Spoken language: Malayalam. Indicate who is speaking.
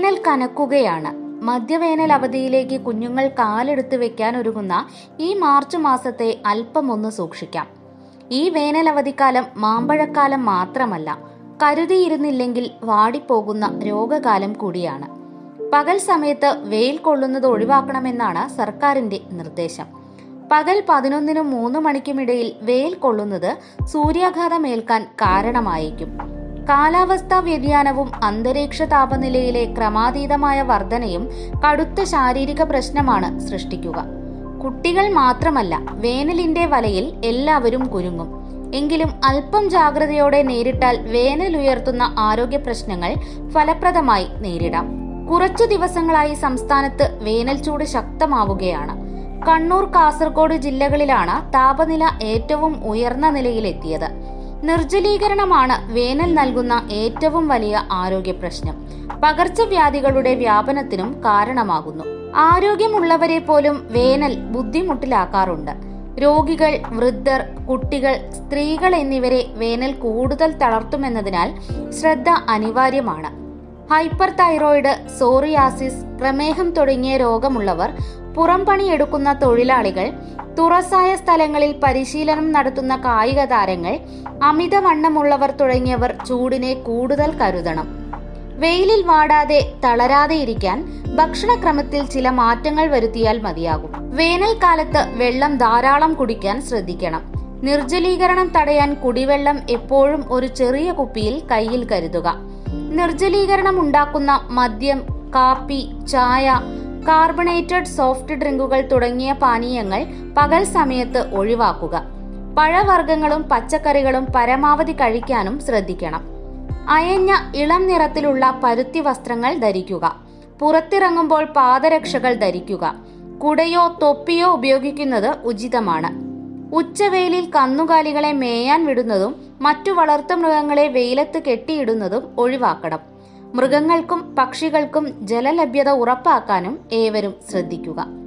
Speaker 1: വേനൽ കനക്കുകയാണ് മധ്യവേനൽ അവധിയിലേക്ക് കുഞ്ഞുങ്ങൾ കാലെടുത്ത് വെക്കാൻ ഒരുങ്ങുന്ന ഈ മാർച്ച് മാസത്തെ അല്പം ഒന്ന് സൂക്ഷിക്കാം ഈ വേനൽ അവധിക്കാലം മാമ്പഴക്കാലം മാത്രമല്ല കരുതിയിരുന്നില്ലെങ്കിൽ വാടിപ്പോകുന്ന രോഗകാലം കൂടിയാണ് പകൽ സമയത്ത് വെയിൽ കൊള്ളുന്നത് ഒഴിവാക്കണമെന്നാണ് സർക്കാരിന്റെ നിർദ്ദേശം പകൽ പതിനൊന്നിനും മൂന്ന് മണിക്കുമിടയിൽ വെയിൽ കൊള്ളുന്നത് സൂര്യാഘാതമേൽക്കാൻ കാരണമായേക്കും കാലാവസ്ഥാ വ്യതിയാനവും അന്തരീക്ഷ താപനിലയിലെ ക്രമാതീതമായ വർധനയും കടുത്ത ശാരീരിക പ്രശ്നമാണ് സൃഷ്ടിക്കുക കുട്ടികൾ മാത്രമല്ല വേനലിന്റെ വലയിൽ എല്ലാവരും കുരുങ്ങും എങ്കിലും അല്പം ജാഗ്രതയോടെ നേരിട്ടാൽ വേനൽ ഉയർത്തുന്ന ആരോഗ്യ പ്രശ്നങ്ങൾ ഫലപ്രദമായി നേരിടാം കുറച്ചു ദിവസങ്ങളായി സംസ്ഥാനത്ത് വേനൽ ചൂട് ശക്തമാവുകയാണ് കണ്ണൂർ കാസർഗോഡ് ജില്ലകളിലാണ് താപനില ഏറ്റവും ഉയർന്ന നിലയിലെത്തിയത് നിർജ്ജലീകരണമാണ് വേനൽ നൽകുന്ന ഏറ്റവും വലിയ ആരോഗ്യ പ്രശ്നം പകർച്ചവ്യാധികളുടെ വ്യാപനത്തിനും കാരണമാകുന്നു ആരോഗ്യമുള്ളവരെ പോലും വേനൽ ബുദ്ധിമുട്ടിലാക്കാറുണ്ട് രോഗികൾ വൃദ്ധർ കുട്ടികൾ സ്ത്രീകൾ എന്നിവരെ വേനൽ കൂടുതൽ തളർത്തുമെന്നതിനാൽ ശ്രദ്ധ അനിവാര്യമാണ് ഹൈപ്പർ തൈറോയിഡ് സോറിയാസിസ് പ്രമേഹം തുടങ്ങിയ രോഗമുള്ളവർ പുറംപണിയെടുക്കുന്ന തൊഴിലാളികൾ തുറസായ സ്ഥലങ്ങളിൽ പരിശീലനം നടത്തുന്ന കായിക താരങ്ങൾ അമിതവണ്ണമുള്ളവർ തുടങ്ങിയവർ ചൂടിനെ കൂടുതൽ കരുതണം വെയിലിൽ വാടാതെ തളരാതെ ഇരിക്കാൻ ഭക്ഷണക്രമത്തിൽ ചില മാറ്റങ്ങൾ വരുത്തിയാൽ മതിയാകും വേനൽക്കാലത്ത് വെള്ളം ധാരാളം കുടിക്കാൻ ശ്രദ്ധിക്കണം നിർജ്ജലീകരണം തടയാൻ കുടിവെള്ളം എപ്പോഴും ഒരു ചെറിയ കുപ്പിയിൽ കയ്യിൽ കരുതുക നിർജ്ജലീകരണം ഉണ്ടാക്കുന്ന മദ്യം കാപ്പി ചായ കാർബണേറ്റഡ് സോഫ്റ്റ് ഡ്രിങ്കുകൾ തുടങ്ങിയ പാനീയങ്ങൾ പകൽ സമയത്ത് ഒഴിവാക്കുക പഴവർഗ്ഗങ്ങളും പച്ചക്കറികളും പരമാവധി കഴിക്കാനും ശ്രദ്ധിക്കണം അയഞ്ഞ ഇളം നിറത്തിലുള്ള പരുത്തി വസ്ത്രങ്ങൾ ധരിക്കുക പുറത്തിറങ്ങുമ്പോൾ പാദരക്ഷകൾ ധരിക്കുക കുടയോ തൊപ്പിയോ ഉപയോഗിക്കുന്നത് ഉചിതമാണ് ഉച്ചവെയിലിൽ കന്നുകാലികളെ മേയാൻ വിടുന്നതും മറ്റു വളർത്തുമൃഗങ്ങളെ വെയിലത്ത് കെട്ടിയിടുന്നതും ഒഴിവാക്കണം മൃഗങ്ങൾക്കും പക്ഷികൾക്കും ജലലഭ്യത ഉറപ്പാക്കാനും ഏവരും ശ്രദ്ധിക്കുക